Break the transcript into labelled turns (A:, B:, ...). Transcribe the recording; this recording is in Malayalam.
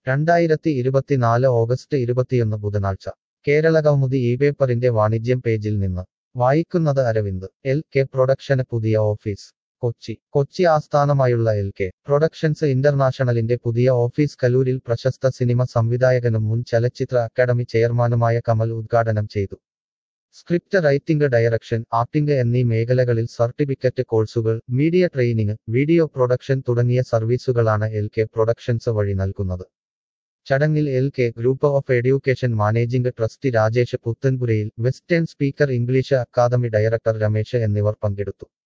A: രണ്ടായിരത്തി ഇരുപത്തിനാല് ഓഗസ്റ്റ് ഇരുപത്തിയൊന്ന് ബുധനാഴ്ച കേരള കൗമുദി ഈ പേപ്പറിന്റെ വാണിജ്യം പേജിൽ നിന്ന് വായിക്കുന്നത് അരവിന്ദ് എൽ കെ പ്രൊഡക്ഷന് പുതിയ ഓഫീസ് കൊച്ചി കൊച്ചി ആസ്ഥാനമായുള്ള എൽ കെ പ്രൊഡക്ഷൻസ് ഇന്റർനാഷണലിന്റെ പുതിയ ഓഫീസ് കലൂരിൽ പ്രശസ്ത സിനിമ സംവിധായകനും മുൻ ചലച്ചിത്ര അക്കാദമി ചെയർമാനുമായ കമൽ ഉദ്ഘാടനം ചെയ്തു സ്ക്രിപ്റ്റ് റൈറ്റിംഗ് ഡയറക്ഷൻ ആക്ടിംഗ് എന്നീ മേഖലകളിൽ സർട്ടിഫിക്കറ്റ് കോഴ്സുകൾ മീഡിയ ട്രെയിനിങ് വീഡിയോ പ്രൊഡക്ഷൻ തുടങ്ങിയ സർവീസുകളാണ് എൽ കെ പ്രൊഡക്ഷൻസ് വഴി നൽകുന്നത് ചടങ്ങിൽ L K group of education managing trustee Rajesh Puthanpurayil western speaker English academy director Ramesh എന്നിവർ പങ്കെടുത്തു